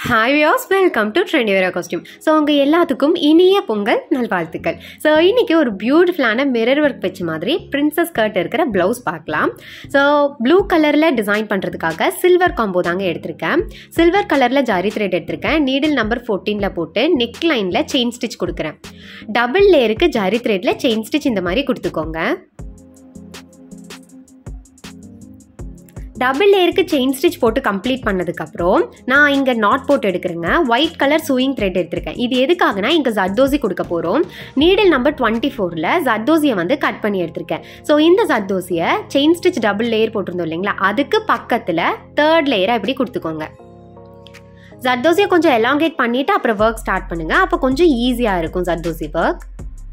Hi viewers welcome to trendy wear costume so உங்கள் எல்லாத்துக்கும் இனிய பொங்கல் நல்வாழ்த்துக்கள் ஸோ இன்றைக்கி ஒரு பியூட்டிஃபுல்லான மிரர் ஒர்க் வச்ச மாதிரி பிரின்சஸ் கர்ட் இருக்கிற ப்ளவுஸ் பார்க்கலாம் ஸோ ப்ளூ கலரில் டிசைன் பண்ணுறதுக்காக சில்வர் காம்போ தாங்க எடுத்திருக்கேன் சில்வர் கலரில் ஜாரி த்ரெட் எடுத்திருக்கேன் நீடில் நம்பர் ஃபோர்டீனில் போட்டு நெக் லைனில் செயின் ஸ்டிச் கொடுக்குறேன் டபுள் லேயருக்கு ஜாரி த்ரெட்டில் செயின் ஸ்டிச் இந்த மாதிரி கொடுத்துக்கோங்க டபுள் லேயருக்கு செயின் ஸ்டிச் போட்டு கம்ப்ளீட் பண்ணதுக்கப்புறம் நான் இங்கே நாட் போட்டு எடுக்கிறேங்க ஒயிட் கலர் சூயிங் த்ரெட் எடுத்திருக்கேன் இது எதுக்காகனா இங்கே ஜர்தோசி கொடுக்க போகிறோம் நீடில் நம்பர் டுவெண்ட்டி ஃபோரில் ஜர்தோசியை வந்து கட் பண்ணி எடுத்திருக்கேன் ஸோ இந்த ஜர்தோசியை செயின் ஸ்டிச் டபுள் லேயர் போட்டிருந்தோம் இல்லைங்களா அதுக்கு பக்கத்தில் தேர்ட் லேயராக இப்படி கொடுத்துக்கோங்க ஜர்தோசியை கொஞ்சம் எலாங்கேட் பண்ணிவிட்டு அப்புறம் ஒர்க் ஸ்டார்ட் பண்ணுங்கள் அப்போ கொஞ்சம் ஈஸியாக இருக்கும் ஜர்தோசி ஒர்க்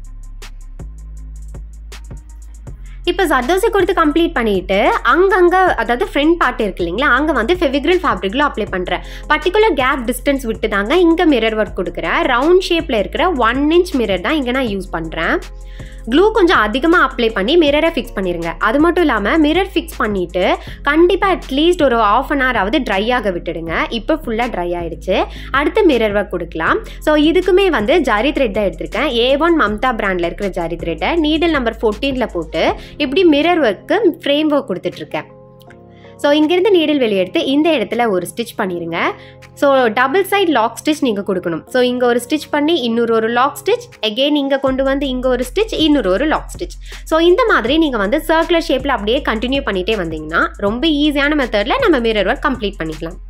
இப்போ ஜர்தோசி கொடுத்து கம்ப்ளீட் பண்ணிட்டு அங்கங்கே அதாவது ஃப்ரண்ட் பார்ட் இருக்கு இல்லைங்களா அங்கே வந்து ஃபெவிக்ரில் ஃபேப்ரிக்கில் அப்ளை பண்ணுறேன் பர்டிகுலர் கேப் டிஸ்டன்ஸ் விட்டு தாங்க இங்கே மிரர் ஒர்க் கொடுக்குறேன் ரவுண்ட் ஷேப்பில் இருக்கிற ஒன் இன்ச் மிரர் தான் இங்கே நான் யூஸ் பண்ணுறேன் க்ளூ கொஞ்சம் அதிகமாக அப்ளை பண்ணி மிரரை ஃபிக்ஸ் பண்ணிடுங்க அது மட்டும் இல்லாமல் மிரர் ஃபிக்ஸ் பண்ணிவிட்டு கண்டிப்பாக அட்லீஸ்ட் ஒரு ஆஃப் அன் ஹவர் ஆகுது ட்ரை ஆக விட்டுடுங்க இப்போ ஃபுல்லாக ட்ரை ஆகிடுச்சு அடுத்து மிரர் ஒர்க் கொடுக்கலாம் ஸோ இதுக்குமே வந்து ஜாரி த்ரெட் தான் எடுத்திருக்கேன் ஏ ஒன் மம்தா பிராண்டில் இருக்கிற ஜாரி த்ரெட்டை நீடில் நம்பர் ஃபோர்டீனில் போட்டு இப்படி மிரர் ஒர்க்கு ஃப்ரேம் ஒர்க் கொடுத்துட்ருக்கேன் ஸோ இங்கேருந்து நீடில் வெளியே எடுத்து இந்த இடத்துல ஒரு ஸ்டிச் பண்ணிடுங்க so double side lock stitch நீங்கள் கொடுக்கணும் ஸோ இங்கே ஒரு ஸ்டிச் பண்ணி இன்னொரு ஒரு லாக் ஸ்டிச் எகெயின் இங்கே கொண்டு வந்து இங்கே ஒரு ஸ்டிச் இன்னொரு ஒரு லாக் ஸ்டிச் ஸோ இந்த மாதிரி நீங்கள் வந்து சர்க்குலர் ஷேப்பில் அப்படியே கண்டினியூ பண்ணிகிட்டே வந்தீங்கன்னா ரொம்ப ஈஸியான மெத்தடில் நம்ம மிரர் ஒர்க் கம்ப்ளீட் பண்ணிக்கலாம்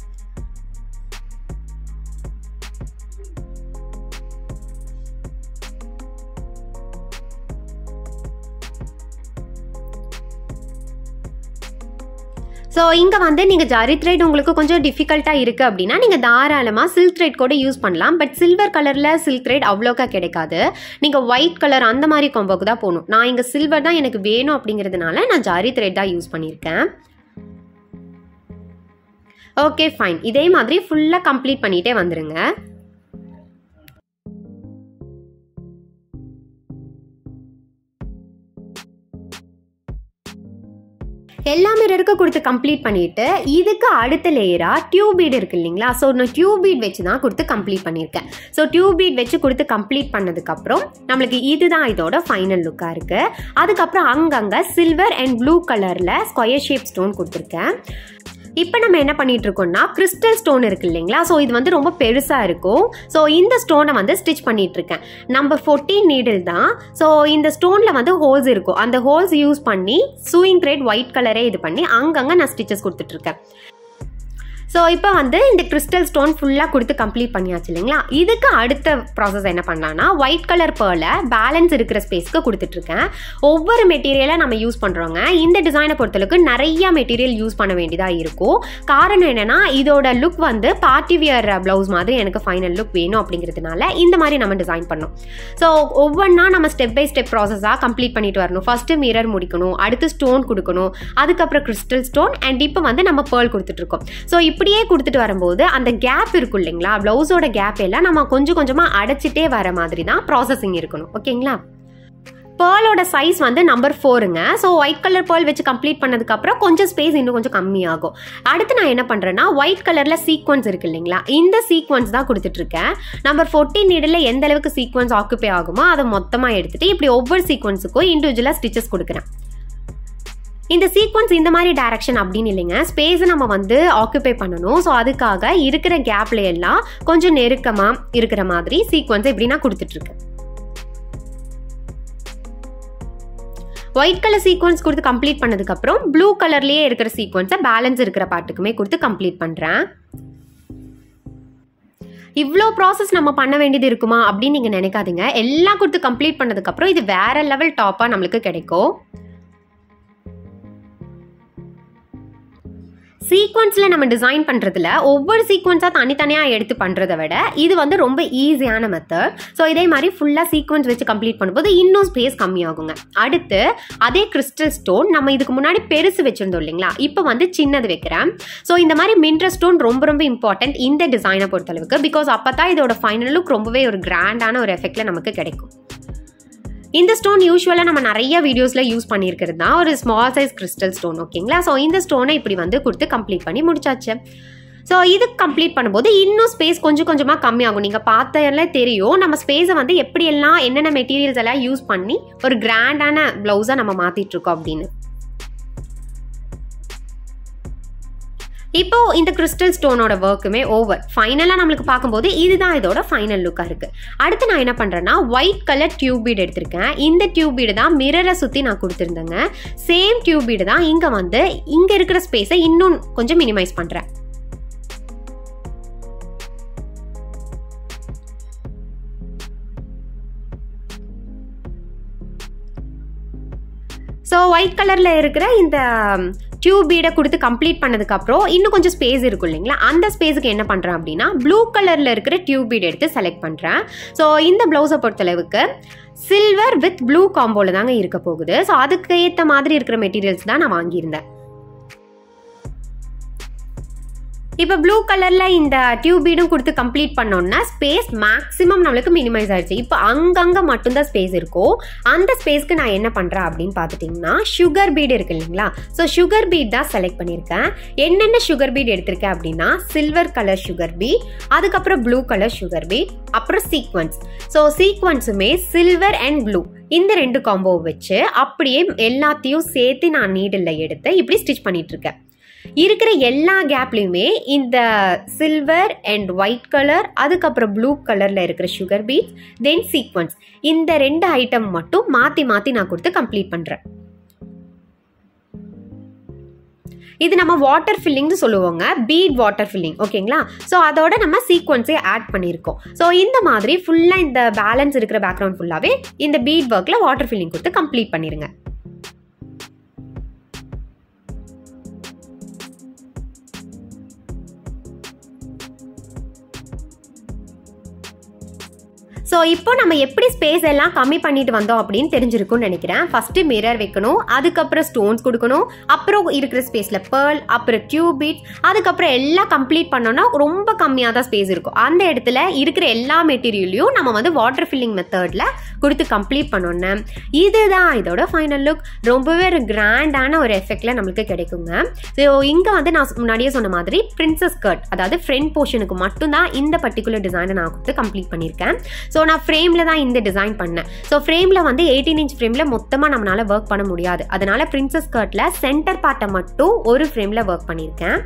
ஸோ இங்கே வந்து நீங்கள் ஜரி த்ரெட் உங்களுக்கு கொஞ்சம் டிஃபிகல்ட்டாக இருக்குது அப்படின்னா நீங்கள் தாராளமாக சில்க் த்ரெட் கூட யூஸ் பண்ணலாம் பட் சில்வர் கலரில் சில்க் த்ரெட் அவ்வளோக்கா கிடைக்காது நீங்கள் ஒயிட் கலர் அந்த மாதிரி கொம்போக்கு தான் போகணும் நான் இங்கே சில்வர் தான் எனக்கு வேணும் அப்படிங்கிறதுனால நான் ஜரி த்ரெட் தான் யூஸ் பண்ணியிருக்கேன் ஓகே ஃபைன் இதே மாதிரி ஃபுல்லாக கம்ப்ளீட் பண்ணிகிட்டே வந்துடுங்க எல்லா மிரருக்கு கொடுத்து கம்ப்ளீட் பண்ணிட்டு இதுக்கு அடுத்த லேயரா டியூப் பீட் இருக்கு இல்லைங்களா ஸோ நான் டியூப் பீட் வச்சு தான் கொடுத்து கம்ப்ளீட் பண்ணியிருக்கேன் ஸோ டியூப் பீட் வச்சு கொடுத்து கம்ப்ளீட் பண்ணதுக்கப்புறம் நம்மளுக்கு இதுதான் இதோட ஃபைனல் லுக்காக இருக்கு அதுக்கப்புறம் அங்கங்கே சில்வர் அண்ட் ப்ளூ கலரில் ஸ்கொயர் ஷேப் ஸ்டோன் கொடுத்துருக்கேன் இப்போ நம்ம என்ன பண்ணிட்டு இருக்கோம்னா கிறிஸ்டல் ஸ்டோன் இருக்கு இல்லைங்களா ஸோ இது வந்து ரொம்ப பெருசாக இருக்கும் ஸோ இந்த ஸ்டோனை வந்து ஸ்டிச் பண்ணிட்டு இருக்கேன் நம்பர் ஃபோர்டீன் நீடில் தான் ஸோ இந்த ஸ்டோனில் வந்து ஹோல்ஸ் இருக்கும் அந்த ஹோல்ஸ் யூஸ் பண்ணி சூயிங் த்ரெட் ஒயிட் கலரே இது பண்ணி அங்கங்கே நான் ஸ்டிச்சஸ் கொடுத்துட்ருக்கேன் ஸோ இப்போ வந்து இந்த கிறிஸ்டல் ஸ்டோன் ஃபுல்லாக கொடுத்து கம்ப்ளீட் பண்ணியாச்சு இல்லைங்களா இதுக்கு அடுத்த ப்ராசஸ் என்ன பண்ணலான்னா ஒயிட் கலர் பேர்லை பேலன்ஸ் இருக்கிற ஸ்பேஸ்க்கு கொடுத்துட்ருக்கேன் ஒவ்வொரு மெட்டீரியலாக நம்ம யூஸ் பண்ணுறோங்க இந்த டிசைனை பொறுத்தளவுக்கு நிறைய மெட்டீரியல் யூஸ் பண்ண வேண்டியதாக இருக்கும் காரணம் என்னென்னா இதோட லுக் வந்து பார்ட்டி வியர் ப்ளவுஸ் மாதிரி எனக்கு ஃபைனல் லுக் வேணும் அப்படிங்கிறதுனால இந்த மாதிரி நம்ம டிசைன் பண்ணோம் ஸோ ஒவ்வொன்றா நம்ம ஸ்டெப் பை ஸ்டெப் ப்ராசஸாக கம்ப்ளீட் பண்ணிட்டு வரணும் ஃபஸ்ட்டு மிரர் முடிக்கணும் அடுத்து ஸ்டோன் கொடுக்கணும் அதுக்கப்புறம் கிறிஸ்டல் ஸ்டோன் அண்ட் இப்போ வந்து நம்ம பேர்ல் கொடுத்துட்ருக்கோம் ஸோ இப்படியே கொடுத்துட்டு வரும்போது அந்த கேப் இருக்கும் இல்லைங்களா ப்ளவுஸோட கேப் எல்லாம் நம்ம கொஞ்சம் கொஞ்சமாக அடைச்சிட்டே வர மாதிரி தான் ப்ராசஸிங் இருக்கணும் ஓகேங்களா பேர்லோட சைஸ் வந்து நம்பர் ஃபோருங்க ஸோ ஒயிட் கலர் பேர்ல் வச்சு கம்ப்ளீட் பண்ணதுக்கப்புறம் கொஞ்சம் ஸ்பேஸ் இன்னும் கொஞ்சம் கம்மியாகும் அடுத்து நான் என்ன பண்ணுறேன்னா ஒயிட் கலரில் சீக்வன்ஸ் இருக்கு இல்லைங்களா இந்த சீக்வன்ஸ் தான் கொடுத்துட்ருக்கேன் நம்பர் ஃபோர்டீன் நீடில் எந்த அளவுக்கு சீக்வன்ஸ் ஆக்குப்பே ஆகுமோ அதை மொத்தமாக எடுத்துகிட்டு இப்படி ஒவ்வொரு சீக்வன்ஸுக்கும் இண்டிவிஜுவலாக ஸ்டிச்சஸ் கொடுக்குறேன் இந்த சீக்வன்ஸ் இந்த மாதிரி டைரக்ஷன் அப்படின்னு இல்லைங்க ஸ்பேஸை நம்ம வந்து ஆக்குப்பை பண்ணணும் ஸோ அதுக்காக இருக்கிற கேப்ல எல்லாம் கொஞ்சம் நெருக்கமாக இருக்கிற மாதிரி சீக்வன்ஸ் இப்படி நான் கொடுத்துட்ருக்கேன் ஒயிட் கலர் சீக்வன்ஸ் கொடுத்து கம்ப்ளீட் பண்ணதுக்கப்புறம் ப்ளூ கலர்லேயே இருக்கிற சீக்வன்ஸை பேலன்ஸ் இருக்கிற பாட்டுக்குமே கொடுத்து கம்ப்ளீட் பண்ணுறேன் இவ்வளோ ப்ராசஸ் நம்ம பண்ண வேண்டியது இருக்குமா அப்படின்னு நீங்கள் நினைக்காதீங்க எல்லாம் கொடுத்து கம்ப்ளீட் பண்ணதுக்கப்புறம் இது வேற லெவல் டாப்பாக நம்மளுக்கு கிடைக்கும் சீக்வன்ஸில் நம்ம டிசைன் பண்ணுறதுல ஒவ்வொரு சீக்வன்ஸாக தனித்தனியாக எடுத்து பண்ணுறத விட இது வந்து ரொம்ப ஈஸியான மெத்தட் ஸோ இதே மாதிரி ஃபுல்லாக சீக்வன்ஸ் வச்சு கம்ப்ளீட் பண்ணும்போது இன்னும் ஸ்பேஸ் கம்மியாகுங்க அடுத்து அதே கிறிஸ்டல் ஸ்டோன் நம்ம இதுக்கு முன்னாடி பெருசு வச்சுருந்தோம் இல்லைங்களா இப்போ வந்து சின்னது வைக்கிறேன் ஸோ இந்த மாதிரி மின்ட்ர ஸ்டோன் ரொம்ப ரொம்ப இம்பார்ட்டன்ட் இந்த டிசைனை பொறுத்தளவுக்கு பிகாஸ் அப்போ தான் இதோட ஃபைனல் லுக் ரொம்பவே ஒரு கிராண்டான ஒரு எஃபெக்டில் நமக்கு கிடைக்கும் இந்த ஸ்டோன் யூஸ்வலாக நம்ம நிறைய வீடியோஸில் யூஸ் பண்ணியிருக்கிறது தான் ஒரு ஸ்மால் சைஸ் கிறிஸ்டல் ஸ்டோன் ஓகேங்களா ஸோ இந்த ஸ்டோனை இப்படி வந்து கொடுத்து கம்ப்ளீட் பண்ணி முடிச்சாச்சு ஸோ இது கம்ப்ளீட் பண்ணும்போது இன்னும் ஸ்பேஸ் கொஞ்சம் கொஞ்சமாக கம்மியாகும் நீங்கள் பார்த்தாலே தெரியும் நம்ம ஸ்பேஸை வந்து எப்படியெல்லாம் என்னென்ன மெட்டீரியல்ஸ் எல்லாம் யூஸ் பண்ணி ஒரு கிராண்டான ப்ளவுஸாக நம்ம மாற்றிட்டு இருக்கோம் அப்படின்னு இப்போ இந்த கிறிஸ்டல் ஸ்டோனோட ஒர்க்குமே ஓவர் ஃபைனலாக நம்மளுக்கு பார்க்கும்போது இதுதான் இதோட ஃபைனல் லுக்காக இருக்குது அடுத்து நான் என்ன பண்ணுறேன்னா ஒயிட் கலர் டியூப் பீட் எடுத்திருக்கேன் இந்த டியூப் பீடு தான் மிரரை சுற்றி நான் கொடுத்துருந்தேங்க சேம் டியூப் பீடு தான் இங்கே வந்து இங்கே இருக்கிற ஸ்பேஸை இன்னும் கொஞ்சம் மினிமைஸ் பண்ணுறேன் ஸோ ஒயிட் கலரில் இருக்கிற இந்த டியூப் பீடை கொடுத்து கம்ப்ளீட் பண்ணதுக்கப்புறம் இன்னும் கொஞ்சம் ஸ்பேஸ் இருக்கும் இல்லைங்களா அந்த ஸ்பேஸுக்கு என்ன பண்ணுறேன் அப்படின்னா ப்ளூ கலரில் இருக்கிற டியூப் பீட் எடுத்து செலக்ட் பண்ணுறேன் ஸோ இந்த ப்ளவுஸை பொறுத்தளவுக்கு சில்வர் வித் ப்ளூ காம்போவில் தாங்க இருக்க போகுது ஸோ அதுக்கு ஏற்ற மாதிரி இருக்கிற மெட்டீரியல்ஸ் தான் நான் வாங்கியிருந்தேன் இப்போ ப்ளூ கலரில் இந்த டியூப் பீடும் கொடுத்து கம்ப்ளீட் பண்ணோன்னா ஸ்பேஸ் மேக்ஸிமம் நம்மளுக்கு மினிமைஸ் ஆயிடுச்சு இப்போ அங்கங்கே மட்டும்தான் ஸ்பேஸ் இருக்கும் அந்த ஸ்பேஸ்க்கு நான் என்ன பண்ணுறேன் அப்படின்னு பார்த்துட்டிங்கன்னா சுகர் பீட் இருக்கு இல்லைங்களா ஸோ சுகர் பீட் தான் செலக்ட் பண்ணியிருக்கேன் என்னென்ன சுகர் பீட் எடுத்திருக்கேன் அப்படின்னா சில்வர் கலர் சுகர் பீட் அதுக்கப்புறம் ப்ளூ கலர் சுகர் பீட் அப்புறம் சீக்வன்ஸ் ஸோ சீக்வன்ஸுமே சில்வர் அண்ட் ப்ளூ இந்த ரெண்டு காம்போ வச்சு அப்படியே எல்லாத்தையும் சேர்த்து நான் நீடில் எடுத்து இப்படி ஸ்டிச் பண்ணிட்டு இருக்கேன் இருக்கிற எல்லா கேப்லையுமே இந்த சில்வர் அண்ட் ஒயிட் கலர் அதுக்கப்புறம் ப்ளூ கலரில் இருக்கிற சுகர் பீட்ஸ் தென் சீக்வன்ஸ் இந்த ரெண்டு ஐட்டம் மட்டும் மாற்றி மாற்றி நான் கொடுத்து கம்ப்ளீட் பண்ணுறேன் இது நம்ம வாட்டர் ஃபில்லிங்னு சொல்லுவோங்க பீட் வாட்டர் ஃபில்லிங் ஓகேங்களா ஸோ அதோட நம்ம சீக்வன்ஸே ஆட் பண்ணியிருக்கோம் ஸோ இந்த மாதிரி ஃபுல்லாக இந்த பேலன்ஸ் இருக்கிற பேக்ரவுண்ட் ஃபுல்லாகவே இந்த பீட் ஒர்க்கில் வாட்டர் ஃபில்லிங் கொடுத்து கம்ப்ளீட் பண்ணிடுங்க ஸோ இப்போ நம்ம எப்படி ஸ்பேஸ் எல்லாம் கம்மி பண்ணிட்டு வந்தோம் அப்படின்னு தெரிஞ்சிருக்கும்னு நினைக்கிறேன் ஃபர்ஸ்ட் மிரர் வைக்கணும் அதுக்கப்புறம் ஸ்டோன்ஸ் கொடுக்கணும் அப்புறம் இருக்கிற ஸ்பேஸில் பேர்ல் அப்புறம் டியூப் பீட் அதுக்கப்புறம் எல்லாம் கம்ப்ளீட் பண்ணோம்னா ரொம்ப கம்மியாக தான் ஸ்பேஸ் இருக்கும் அந்த இடத்துல இருக்கிற எல்லா மெட்டீரியலையும் நம்ம வந்து வாட்டர் ஃபில்லிங் மெத்தடில் கொடுத்து கம்ப்ளீட் பண்ணோன்னே இதுதான் இதோட ஃபைனல் லுக் ரொம்பவே ஒரு கிராண்டான ஒரு எஃபெக்டில் நம்மளுக்கு கிடைக்குங்க ஸோ இங்கே வந்து நான் முன்னாடியே சொன்ன மாதிரி பிரின்சஸ் கட் அதாவது ஃப்ரண்ட் போர்ஷனுக்கு மட்டும்தான் இந்த பர்டிகுலர் டிசைனை நான் கொடுத்து கம்ப்ளீட் பண்ணியிருக்கேன் ஸோ நான் ஃப்ரேமில் தான் இந்த டிசைன் பண்ணேன் ஸோ ஃப்ரேமில் வந்து எயிட்டீன் இன்ச் ஃப்ரேமில் மொத்தமாக நம்மளால ஒர்க் பண்ண முடியாது அதனால பிரின்சஸ் கர்ட்டில் சென்டர் பார்ட்டை மட்டும் ஒரு ஃப்ரேமில் ஒர்க் பண்ணியிருக்கேன்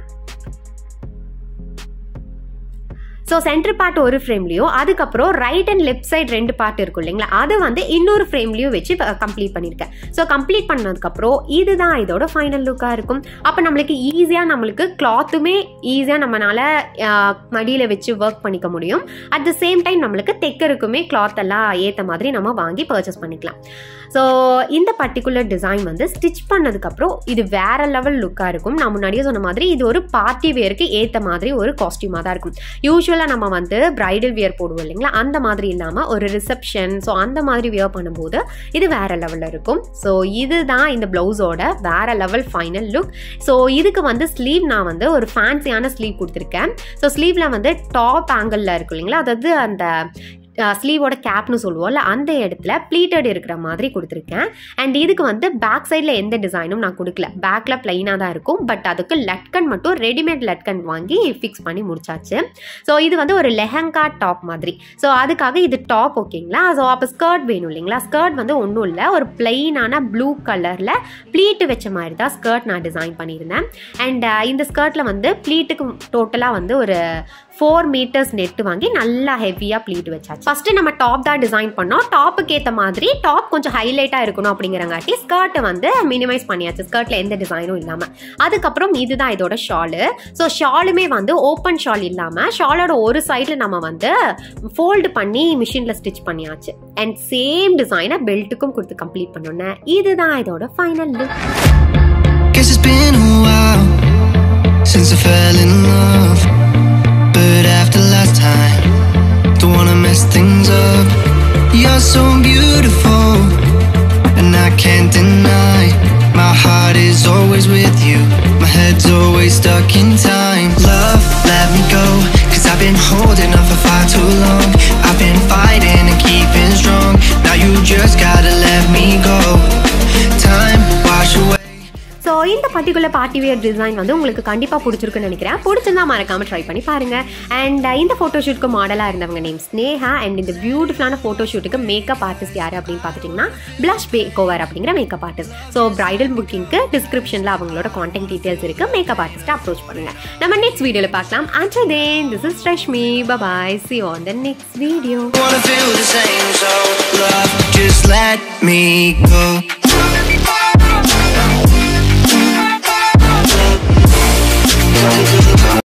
ஸோ சென்டர் பார்ட் ஒரு ஃப்ரேம்லையும் அதுக்கப்புறம் ரைட் அண்ட் லெஃப்ட் சைடு ரெண்டு பார்ட் இருக்கும் இல்லைங்களா அது வந்து இன்னொரு ஃப்ரேம்லையும் வச்சு கம்ப்ளீட் பண்ணியிருக்கேன் ஸோ கம்ப்ளீட் பண்ணதுக்கப்புறம் இதுதான் இதோட ஃபைனல் லுக்காக இருக்கும் அப்போ நம்மளுக்கு ஈஸியாக நம்மளுக்கு கிளாத்துமே ஈஸியாக நம்மளால மடியில் வச்சு ஒர்க் பண்ணிக்க முடியும் அட் த சேம் டைம் நம்மளுக்கு தைக்கருக்குமே கிளாத் எல்லாம் ஏற்ற மாதிரி நம்ம வாங்கி பர்ச்சேஸ் பண்ணிக்கலாம் ஸோ இந்த பர்டிகுலர் டிசைன் வந்து ஸ்டிச் பண்ணதுக்கப்புறம் இது வேற லெவல் லுக்காக இருக்கும் நான் முன்னாடியே சொன்ன மாதிரி இது ஒரு பார்ட்டி வேருக்கு ஏற்ற மாதிரி ஒரு காஸ்டியூமாக தான் இருக்கும் யூஸ்வலாக நம்ம வந்து பிரைடல் வியர் போடுவோம் இல்லைங்களா அந்த மாதிரி இல்லாமல் ஒரு ரிசப்ஷன் ஸோ அந்த மாதிரி வியர் பண்ணும்போது இது வேற லெவலில் இருக்கும் ஸோ இதுதான் இந்த ப்ளவுஸோட வேற லெவல் ஃபைனல் லுக் ஸோ இதுக்கு வந்து ஸ்லீவ் நான் வந்து ஒரு ஃபேன்சியான ஸ்லீவ் கொடுத்துருக்கேன் ஸோ ஸ்லீவில் வந்து டாப் ஆங்கிளில் இருக்கும் இல்லைங்களா அதாவது அந்த ஸ்லீவோட கேப்னு சொல்லுவோம்ல அந்த இடத்துல ப்ளீட்டட் இருக்கிற மாதிரி கொடுத்துருக்கேன் அண்ட் இதுக்கு வந்து பேக் சைடில் எந்த டிசைனும் நான் கொடுக்கல பேக்கில் ப்ளைனாக தான் இருக்கும் பட் அதுக்கு லட்கன் மட்டும் ரெடிமேட் லட்கன் வாங்கி ஃபிக்ஸ் பண்ணி முடிச்சாச்சு ஸோ இது வந்து ஒரு லெஹங்கா டாப் மாதிரி ஸோ அதுக்காக இது டாப் ஓகேங்களா ஸோ அப்போ ஸ்கர்ட் வேணும் இல்லைங்களா ஸ்கர்ட் வந்து ஒன்றும் இல்லை ஒரு பிளெயினான ப்ளூ கலரில் ப்ளீட்டு வச்ச மாதிரி தான் ஸ்கர்ட் நான் டிசைன் பண்ணியிருந்தேன் அண்ட் இந்த ஸ்கர்ட்டில் வந்து ப்ளீட்டுக்கு டோட்டலாக வந்து ஒரு ஃபோர் மீட்டர்ஸ் நெட்டு வாங்கி நல்லா ஹெவியாக ப்ளீட் வச்சாச்சு ஃபஸ்ட்டு நம்ம டாப் தான் டிசைன் பண்ணோம் டாப்புக்கு ஏற்ற மாதிரி டாப் கொஞ்சம் ஹைலைட்டாக இருக்கணும் அப்படிங்கிறங்காட்டி ஸ்கர்ட்டை வந்து மினிமைஸ் பண்ணியாச்சு ஸ்கர்ட்டில் எந்த டிசைனும் இல்லாமல் அதுக்கப்புறம் இதுதான் இதோட ஷாலு ஸோ ஷாலுமே வந்து ஓப்பன் ஷால் இல்லாமல் ஷாலோட ஒரு சைடில் நம்ம வந்து ஃபோல்டு பண்ணி மிஷினில் ஸ்டிச் பண்ணியாச்சு அண்ட் சேம் டிசைனை பெல்ட்டுக்கும் கொடுத்து கம்ப்ளீட் பண்ணோன்னே இதுதான் இதோட final look Guess it's been a while since I fell in love. But after last time, don't wanna mess things up. You're so beautiful, and I can't deny. My heart is always with you, my head's always stuck in time. Love, let me go, cause I've been holding on for far too long. I've been fighting and keeping strong. Now you just gotta let me go. Time, wash away. So இந்த particular party wear design வந்து உங்களுக்கு கண்டிப்பாக பிடிச்சிருக்குன்னு நினைக்கிறேன் பிடிச்சிருந்தா மறக்காம try பண்ணி பாருங்க அண்ட் இந்த ஃபோட்டோஷூட்க்கு மாடலாக இருந்தவங்க நேம் ஸ்னேஹா அண்ட் இந்த பியூட்டிஃபுல்லான ஃபோட்டோஷூட்டுக்கு மேக்கப் ஆர்டிஸ்ட் யார் அப்படின்னு பார்த்துட்டிங்கன்னா பிளஷ் பேக்கோவர் அப்படிங்கிற மேக்கப் ஆர்டிஸ்ட் ஸோ பிரைடல் புக்கிங்க்கு டிஸ்கிரிப்ஷனில் அவங்களோட கான்டாக்ட் டீட்டெயில்ஸ் இருக்கு மேக்கப் ஆர்டிஸ்ட்டை அப்ரோச் பண்ணுங்க நம்ம நெக்ஸ்ட் வீடியோவில் பார்க்கலாம் and then this is Rashmi Babai see on the next video Wanna feel the same, so love, just let me go.